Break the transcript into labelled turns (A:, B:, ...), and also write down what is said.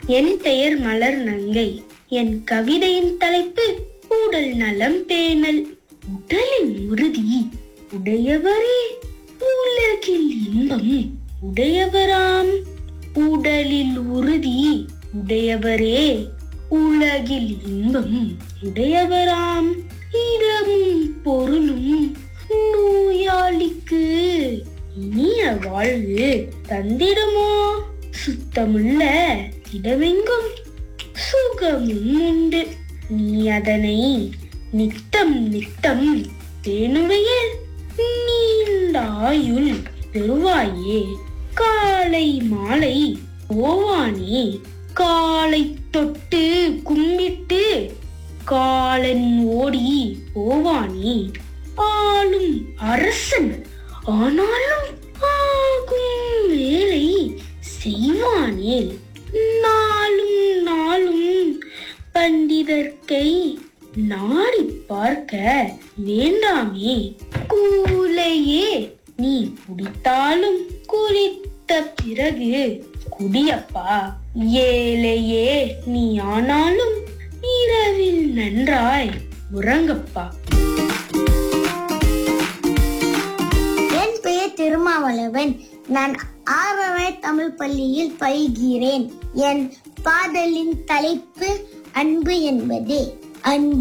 A: என் பெயர் மலர் நங்கை என் கவிதையின் தலைப்பு உடல் நலம் பேணல் உடலின் உறுதி உடையவரே உலகில் இன்பம் உடையவராம் உடலில் உறுதி உடையவரே உலகில் இன்பம் உடையவராம் இடமும் பொருளும் நோயாளிக்கு இனிய வாழ்வு தந்திடுமோ சுத்தமுள்ள இடமெங்கும் சுகமும் உண்டு நீ அதனை நித்தம் நித்தம் பேணுவையில் நீண்ட ஆயுள் பெறுவாயே காலை மாலை ஓவானே காலை தொட்டு கும்பிட்டு காலன் ஓடி போவானே ஆளும் அரசன் ஆனாலும் ஆகும் வேலை செய்வானேல் நாளும் நாளும் பண்டிதர்க்கை நாடி பார்க்க வேண்டாமே கூலையே நீ குடித்தாலும் குடித்த பிறகு குடியப்பா ஏழையே நீ ஆனாலும் இரவில் நன்றாய் உறங்கப்பா
B: என் பெயர் திருமாவளவன் நான் ஆரவாய் தமிழ் பள்ளியில் பயில்கிறேன் என் பாடலின் தலைப்பு அன்பு என்பதே அன்பு